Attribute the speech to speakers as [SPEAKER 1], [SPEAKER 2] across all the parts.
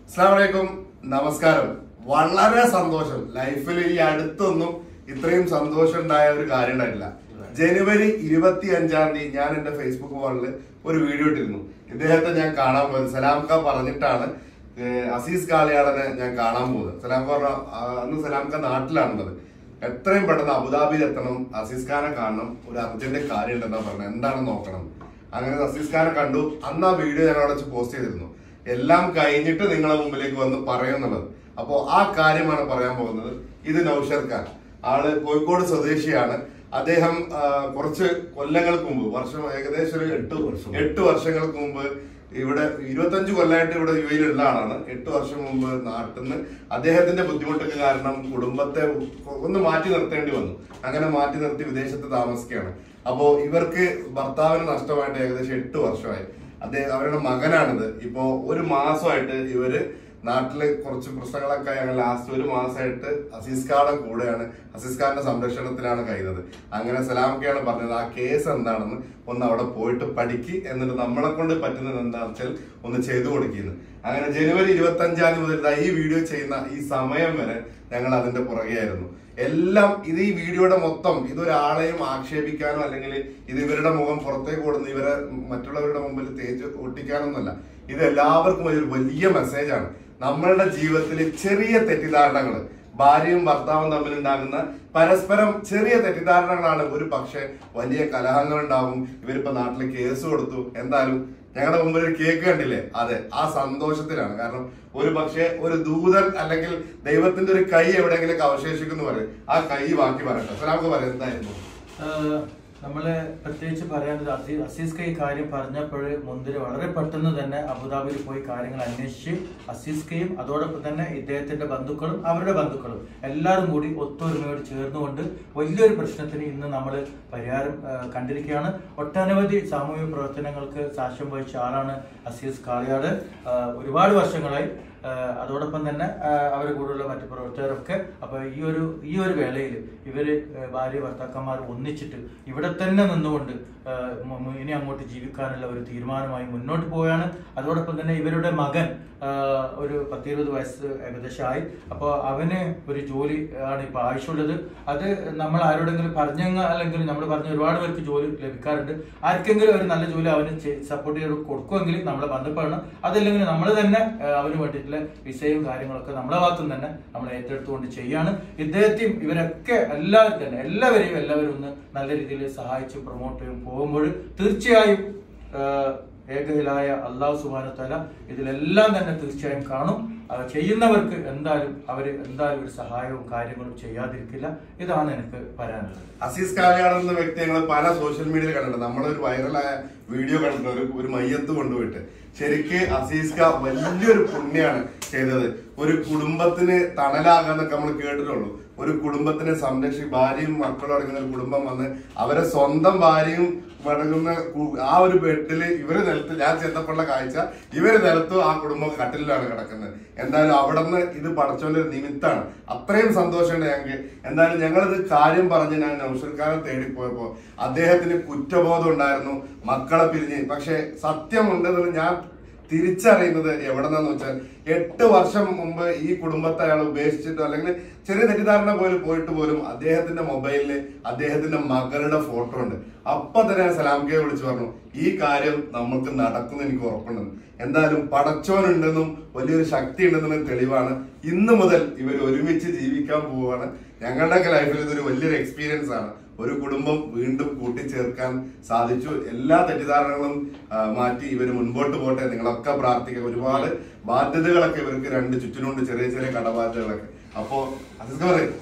[SPEAKER 1] അസ്സാമലൈക്കും നമസ്കാരം വളരെ സന്തോഷം ലൈഫിൽ ഈ അടുത്തൊന്നും ഇത്രയും സന്തോഷം ഉണ്ടായ ഒരു കാര്യം ഉണ്ടായിട്ടില്ല ജനുവരി ഇരുപത്തി അഞ്ചാം തീയതി ഞാൻ എന്റെ ഫേസ്ബുക്ക് വാളിൽ ഒരു വീഡിയോ ഇട്ടിരുന്നു ഇദ്ദേഹത്തെ ഞാൻ കാണാൻ പോയത് സലാം ഖാൻ പറഞ്ഞിട്ടാണ് ഏഹ്, അസീസ് കാളിയാടനെ ഞാൻ കാണാൻ പോകുന്നത് സലാം ഖാൻ പറഞ്ഞ, ആ, അന്ന് സലാം ഖാൻ നാട്ടിലാണുള്ളത് എത്രയും പെട്ടെന്ന് അബുദാബിയിൽ എത്തണം അസീസ് ഖാനെ കാണണം ഒരു അർജന്റ് കാര്യം ഉണ്ടെന്നാ പറഞ്ഞത് എന്താണെന്ന് നോക്കണം അങ്ങനെ അസീസ് ഖാനെ കണ്ടു അന്ന് ആ വീഡിയോ ഞാൻ അവിടെ വെച്ച് പോസ്റ്റ് ചെയ്തിരുന്നു എല്ലാം കഴിഞ്ഞിട്ട് നിങ്ങളെ മുമ്പിലേക്ക് വന്ന് പറയുന്നുള്ളത് അപ്പോ ആ കാര്യമാണ് പറയാൻ പോകുന്നത് ഇത് നൌഷർ ഖാൻ ആള് കോഴിക്കോട് സ്വദേശിയാണ് അദ്ദേഹം ആ, കുറച്ച് കൊല്ലങ്ങൾക്ക് മുമ്പ് വർഷം ഏകദേശം ഒരു എട്ട് വർഷം എട്ട് വർഷങ്ങൾക്ക് മുമ്പ് ഇവിടെ ഇരുപത്തഞ്ച് കൊല്ലമായിട്ട് ഇവിടെ യു എയിലുള്ള ആളാണ് എട്ട് വർഷം മുമ്പ് നാട്ടിൽ നിന്ന് അദ്ദേഹത്തിന്റെ ബുദ്ധിമുട്ടൊക്കെ കാരണം കുടുംബത്തെ ഒന്ന് മാറ്റി നിർത്തേണ്ടി വന്നു അങ്ങനെ മാറ്റി നിർത്തി വിദേശത്ത് താമസിക്കുകയാണ് അപ്പോ ഇവർക്ക് ഭർത്താവിന് നഷ്ടമായിട്ട് ഏകദേശം എട്ട് വർഷമായി അദ്ദേഹം അവരുടെ മകനാണിത് ഇപ്പോ ഒരു മാസമായിട്ട് ഇവര് നാട്ടില് കുറച്ച് പ്രശ്നങ്ങളൊക്കെ ആയി അങ്ങനെ ലാസ്റ്റ് ഒരു മാസമായിട്ട് അസീസ് ഖാന്റെ കൂടെയാണ് അസീസ് ഖാന്റെ സംരക്ഷണത്തിലാണ് കഴിയുന്നത് അങ്ങനെ സലാമൊക്കെയാണ് പറഞ്ഞത് ആ കേസ് എന്താണെന്ന് ഒന്ന് അവിടെ പോയിട്ട് പഠിക്ക് എന്നിട്ട് നമ്മളെ കൊണ്ട് പറ്റുന്നത് എന്താണെന്ന് വെച്ചാൽ ഒന്ന് ചെയ്തു കൊടുക്കുന്നു അങ്ങനെ ജനുവരി ഇരുപത്തി അഞ്ചാം തീയതി മുതൽ ദാ ഈ വീഡിയോ ചെയ്യുന്ന ഈ സമയം വരെ ഞങ്ങൾ അതിന്റെ പുറകെയായിരുന്നു എല്ലാം ഇത് ഈ വീഡിയോയുടെ മൊത്തം ഇതൊരാളെയും ആക്ഷേപിക്കാനോ അല്ലെങ്കിൽ ഇത് ഇവരുടെ മുഖം പുറത്തേക്ക് കൊടുന്ന് ഇവരെ മറ്റുള്ളവരുടെ മുമ്പിൽ തേച്ച് ഒട്ടിക്കാനൊന്നുമല്ല ഇത് എല്ലാവർക്കും ഒരു വലിയ മെസ്സേജാണ് നമ്മളുടെ ജീവിതത്തിൽ ചെറിയ തെറ്റിദ്ധാരണകൾ ഭാര്യയും ഭർത്താവും തമ്മിൽ ഉണ്ടാകുന്ന പരസ്പരം ചെറിയ തെറ്റിദ്ധാരണകളാണ് ഒരു പക്ഷേ വലിയ കലഹങ്ങൾ ഉണ്ടാവും ഇവരിപ്പോ നാട്ടിൽ കേസ് കൊടുത്തു എന്തായാലും ഞങ്ങളുടെ മുമ്പിൽ ഒരു കേക്ക് കണ്ടില്ലേ അതെ ആ സന്തോഷത്തിലാണ് കാരണം ഒരു പക്ഷേ ഒരു ദൂതൻ അല്ലെങ്കിൽ ദൈവത്തിന്റെ ഒരു കൈ എവിടെയെങ്കിലും അവശേഷിക്കുന്നു പറയും ആ കൈ ബാക്കി പറയട്ടെ സലാമൊക്കെ പറയാം എന്തായിരുന്നു
[SPEAKER 2] ആഹ് നമ്മള് പ്രത്യേകിച്ച് പറയാനുള്ളത് അസീ അസീസ് കൈ കാര്യം പറഞ്ഞപ്പോൾ മുന്തിരി വളരെ പെട്ടെന്ന് തന്നെ അബുദാബിയിൽ പോയി കാര്യങ്ങൾ അന്വേഷിച്ച് അസീസ് കൈയും അതോടൊപ്പം തന്നെ ഇദ്ദേഹത്തിന്റെ ബന്ധുക്കളും അവരുടെ ബന്ധുക്കളും എല്ലാവരും കൂടി ഒത്തൊരുമയോട് ചേർന്നുകൊണ്ട് വലിയൊരു പ്രശ്നത്തിന് ഇന്ന് നമ്മൾ പരിഹാരം ആഹ് കണ്ടിരിക്കുകയാണ് ഒട്ടനവധി സാമൂഹിക പ്രവർത്തനങ്ങൾക്ക് സാക്ഷ്യം വഹിച്ച ആളാണ് അസീസ് കാളിയാട് ആഹ് ഒരുപാട് വർഷങ്ങളായി ആഹ് അതോടൊപ്പം തന്നെ ആഹ് അവരുടെ കൂടെയുള്ള മറ്റു പ്രവർത്തകരൊക്കെ അപ്പൊ ഈ ഒരു ഈ ഒരു വേളയിൽ ഇവര് ആഹ് ഭാര്യ ഭർത്താക്കന്മാർ ഒന്നിച്ചിട്ട് ഇവിടെ തന്നെ നിന്നുകൊണ്ട് ആഹ് മു- മു- ഇനി അങ്ങോട്ട് ജീവിക്കാനുള്ള ഒരു തീരുമാനമായി മുന്നോട്ട് പോവുകയാണ് അതോടൊപ്പം തന്നെ ഇവരുടെ മകൻ ആഹ് ഒരു പത്തിരുപത് വയസ്സ് ഏകദേശം ആയി അപ്പോൾ അവന് ഒരു ജോലി ആണ് ഇപ്പൊ ആവശ്യമുള്ളത് അത് നമ്മൾ ആരോടെങ്കിലും പറഞ്ഞെങ്കിൽ അല്ലെങ്കിൽ നമ്മൾ പറഞ്ഞ ഒരുപാട് പേർക്ക് ജോലി ലഭിക്കാറുണ്ട് ആർക്കെങ്കിലും ഒരു നല്ല ജോലി അവന് സപ്പോർട്ട് ചെയ്ത് കൊടുക്കുമെങ്കിൽ നമ്മളെ ബന്ധപ്പെടണം അതല്ലെങ്കിൽ നമ്മൾ തന്നെ ആഹ് അവന് വേണ്ടിയിട്ടുള്ള വിസയും കാര്യങ്ങളൊക്കെ നമ്മളെ ഭാഗത്തുനിന്ന് തന്നെ നമ്മൾ ഏറ്റെടുത്തുകൊണ്ട് ചെയ്യാണ് ഇദ്ദേഹത്തെയും ഇവരൊക്കെ എല്ലാവരും തന്നെ എല്ലാവരെയും എല്ലാവരും ഒന്ന് നല്ല രീതിയിൽ സഹായിച്ച് പ്രൊമോട്ട് ചെയ്യും പോകുമ്പോൾ തീർച്ചയായും ആഹ് ഏകഹിലായ അള്ളാഹു സുബാനത്തല ഇതിലെല്ലാം തന്നെ തീർച്ചയായും കാണും അത് ചെയ്യുന്നവർക്ക് എന്തായാലും അവർ എന്തായാലും ഒരു സഹായവും കാര്യങ്ങളും ചെയ്യാതിരിക്കില്ല ഇതാണ് എനിക്ക് പറയാനുള്ളത്
[SPEAKER 1] അസീസ് കാലിയാട് എന്ന വ്യക്തി ഞങ്ങൾ പല സോഷ്യൽ മീഡിയയിൽ കണ്ടിട്ടുണ്ട് നമ്മളൊരു വൈറലായ വീഡിയോ കണ്ടിട്ടുണ്ട് ഒരു ഒരു മയ്യത്ത് കൊണ്ടുപോയിട്ട് ശരിക്ക് അസീസ് ഖാൻ വലിയൊരു പുണ്യാണ് ചെയ്തത് ഒരു കുടുംബത്തിന് തണലാകാന്നൊക്കെ നമ്മൾ കേട്ടിട്ടുള്ളൂ ഒരു കുടുംബത്തിനെ സംരക്ഷി ഭാര്യയും മക്കളും അടങ്ങുന്ന ഒരു കുടുംബം വന്ന് അവരെ സ്വന്തം ഭാര്യയും മടങ്ങുന്ന കു- ആ ഒരു ബെഡിൽ ഇവര് നിലത്ത് ഞാൻ ചെന്നപ്പോഴുള്ള കാഴ്ച ഇവര് നിലത്ത് ആ കുടുംബം കട്ടിലാണ് കിടക്കുന്നത് എന്തായാലും അവിടെ നിന്ന് ഇത് പടച്ചോന്റെ ഒരു നിമിത്താണ് അത്രയും സന്തോഷമുണ്ട് ഞങ്ങൾക്ക് എന്തായാലും ഞങ്ങളിത് കാര്യം പറഞ്ഞ് ഞാൻ നൗഷർക്കാരെ തേടിപ്പോയപ്പോ അദ്ദേഹത്തിന് കുറ്റബോധം ഉണ്ടായിരുന്നു മക്കളെ പിരിഞ്ഞ് പക്ഷെ സത്യമുണ്ടെന്ന് ഞാൻ തിരിച്ചറിയുന്നത് എവിടെന്നാന്ന് വെച്ചാൽ എട്ട് വർഷം മുമ്പ് ഈ കുടുംബത്തെ അയാൾ ഉപേക്ഷിച്ചിട്ടോ അല്ലെങ്കിൽ ചെറിയ തെറ്റിദ്ധാരണ പോലും പോയിട്ട് പോലും അദ്ദേഹത്തിന്റെ മൊബൈലില് അദ്ദേഹത്തിന്റെ മകളുടെ ഫോട്ടോ ഉണ്ട് അപ്പൊ തന്നെ ഞാൻ സലാംകയെ വിളിച്ചു പറഞ്ഞു ഈ കാര്യം നമുക്ക് നടക്കുന്ന എനിക്ക് ഉറപ്പുണ്ടെന്ന് എന്തായാലും പടച്ചോനുണ്ടെന്നും വലിയൊരു ശക്തി ഉണ്ടെന്നും തെളിവാണ് ഇന്ന് മുതൽ ഇവർ ഒരുമിച്ച് ജീവിക്കാൻ പോവുകയാണ് ഞങ്ങളുടെയൊക്കെ ലൈഫിൽ ഇതൊരു വലിയൊരു എക്സ്പീരിയൻസ് ആണ് ഒരു കുടുംബം വീണ്ടും കൂട്ടിച്ചേർക്കാൻ സാധിച്ചു എല്ലാ തെറ്റിദ്ധാരണകളും ആ, മാറ്റി ഇവർ മുൻപോട്ട് പോട്ടെ നിങ്ങളൊക്കെ പ്രാർത്ഥിക്കുക ഒരുപാട് ബാധ്യതകളൊക്കെ ഇവർക്ക് രണ്ട് ചുറ്റിനുണ്ട് ചെറിയ ചെറിയ കടബാധ്യതകളൊക്കെ അപ്പോ അസിസ്ക പറയും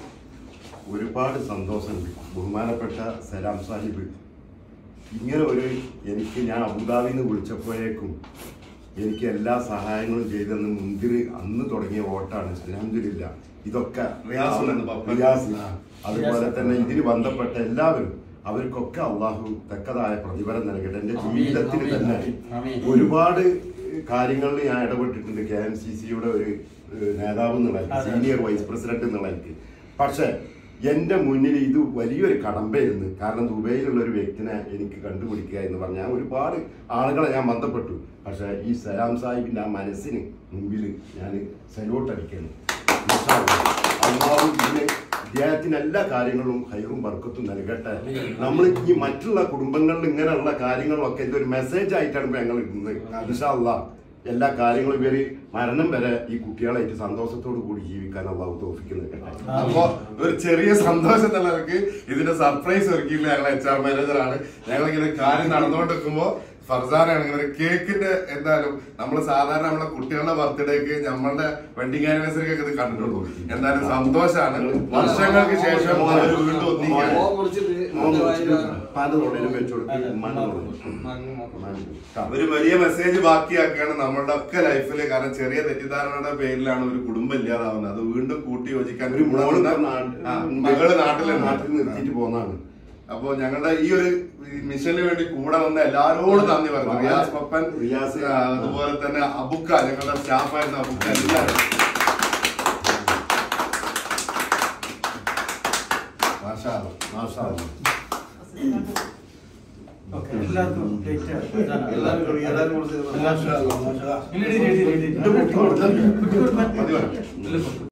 [SPEAKER 3] ഒരുപാട് സന്തോഷമുണ്ട് ബഹുമാനപ്പെട്ട സലാം സാഹിബ് ഇങ്ങനെ ഒരു എനിക്ക് ഞാൻ അബുദാബിയിൽ നിന്ന് വിളിച്ചപ്പോഴേക്കും എനിക്ക് എല്ലാ സഹായങ്ങളും ചെയ്തെന്ന് മുന്തിരി അന്ന് തുടങ്ങിയ വോട്ടാണ് അലഹമില്ല ഇതൊക്കെ
[SPEAKER 1] റിയാസ് ഉണ്ടായിരുന്നു പാപ്പ.
[SPEAKER 3] റിയാസ് അതുപോലെ തന്നെ ഇതിന് ബന്ധപ്പെട്ട എല്ലാവരും അവർക്കൊക്കെ അള്ളാഹു തക്കതായ പ്രതിഫലം നൽകട്ടെ എന്റെ
[SPEAKER 4] ആമീൻ,
[SPEAKER 3] ജീവിതത്തിൽ
[SPEAKER 4] ആമീൻ,
[SPEAKER 3] തന്നെ
[SPEAKER 4] ആമീൻ.
[SPEAKER 3] ഒരുപാട് കാര്യങ്ങളിൽ ഞാൻ ഇടപെട്ടിട്ടുണ്ട് കെ എം സി സിയുടെ ഒരു ഏഹ്, നേതാവ് എന്നുള്ള
[SPEAKER 2] അതെ.
[SPEAKER 3] സീനിയർ വൈസ് പ്രസിഡന്റ് എന്നുള്ള എനിക്ക് പക്ഷേ എൻ്റെ മുന്നിൽ ഇത് വലിയൊരു കടമ്പയായിരുന്നു കാരണം ദുബൈയിലുള്ള ഒരു വ്യക്തിനെ എനിക്ക് കണ്ടുപിടിക്കുക എന്ന് പറഞ്ഞാൽ ഒരുപാട് ആളുകളെ ഞാൻ ബന്ധപ്പെട്ടു പക്ഷേ ഈ സലാം സാഹിബിൻ്റെ ആ മനസ്സിന് മുമ്പിൽ ഞാൻ സല്യൂട്ട് അടിക്കുന്നു അള്ളാഹു ഇതിന് ഇദ്ദേഹത്തിന് എല്ലാ കാര്യങ്ങളും ഹൈറും ബർക്കത്തും നൽകട്ടെ നമ്മൾ ഈ മറ്റുള്ള കുടുംബങ്ങളിൽ ഇങ്ങനെയുള്ള കാര്യങ്ങളൊക്കെ ഇതൊരു മെസ്സേജ് ആയിട്ടാണ് ഇപ്പൊ ഞങ്ങൾ ഇടുന്നത് ഇൻഷാ അള്ളാഹ് എല്ലാ കാര്യങ്ങളും ഇവര് മരണം വരെ ഈ കുട്ടികളായിട്ട് സന്തോഷത്തോടു കൂടി ജീവിക്കാൻ അള്ളാഹു തോഫിക്ക് നിൽക്കട്ടെ
[SPEAKER 1] അപ്പൊ ഒരു ചെറിയ സന്തോഷം നിലനിൽക്ക് ഇതിന്റെ സർപ്രൈസ് ഒരുക്കിയില്ല ഞങ്ങളെ എച്ച് ആർ മാനേജറാണ് ഞങ്ങൾ ഇങ്ങനെ കാര്യം നടന്നുകൊണ്ടിരിക്കുമ്പോ ഫർസാനാണ് ഇങ്ങനെ ഒരു കേക്കിന്റെ എന്തായാലും നമ്മൾ സാധാരണ നമ്മളെ കുട്ടികളുടെ ബർത്ത്ഡേക്ക് നമ്മളുടെ വെഡിങ് ആനിവേഴ്സറിക്ക് ഒക്കെ ഇത് കണ്ടിട്ടുള്ളൂ എന്തായാലും സന്തോഷാണ് വർഷങ്ങൾക്ക് ശേഷം അവർ വീണ്ടും ഒന്നിക്കാൻ
[SPEAKER 4] ഓ മുറിച്ചിട്ട് മറ്റേ വായില്
[SPEAKER 3] പാന്റെ തൊടയിലും വെച്ചു കൊടുത്ത് ഉമ്മാന്റെ തൊടയിലും.
[SPEAKER 4] മങ്ങ് നോക്കും.
[SPEAKER 3] ഉമ്മാന്റെ.
[SPEAKER 1] ഒരു വലിയ മെസ്സേജ് ബാക്കിയാക്കുകയാണ് നമ്മളുടെ ഒക്കെ ലൈഫിൽ കാരണം ചെറിയ തെറ്റിദ്ധാരണയുടെ പേരിലാണ് ഒരു കുടുംബം ഇല്ലാതാവുന്നത് അത് വീണ്ടും കൂട്ടി യോജിക്കാൻ
[SPEAKER 3] ഒരു മോള്
[SPEAKER 1] കൂടെ
[SPEAKER 3] നാട്ടിൽ-
[SPEAKER 1] ആ, മകള് നാട്ടിലുണ്ട്
[SPEAKER 3] നാട്ടിൽ നിർത്തിയിട്ട് പോന്നാണ്
[SPEAKER 1] അപ്പൊ ഞങ്ങളുടെ ഈ ഒരു മിഷന് വേണ്ടി കൂടെ വന്ന എല്ലാരോടും നന്ദി പറഞ്ഞു റിയാസ് പപ്പൻ
[SPEAKER 3] റിയാസ്.
[SPEAKER 1] ആ, അതുപോലെ തന്നെ അബുക്ക ഞങ്ങളുടെ സ്റ്റാഫായിരുന്ന അബുക്ക എല്ലാവരും മാഷാ അല്ലാ.
[SPEAKER 3] മാഷാ അല്ലാ.
[SPEAKER 2] ഓക്കെ എല്ലാവർക്കും പ്ലേറ്റ്
[SPEAKER 4] എല്ലാവർക്കും എല്ലാവർക്കും കൊടുത്ത്
[SPEAKER 2] എല്ലാവർക്കും ഇല്ല, ഇല്ല, ഇല്ല, ഇല്ല, ഇല്ല.
[SPEAKER 3] ഇത് കുട്ടി കൊടുത്താൽ
[SPEAKER 2] കുട്ടി കൊടുക്കാൻ.
[SPEAKER 1] മതി വേണം.
[SPEAKER 2] ഇല്ല,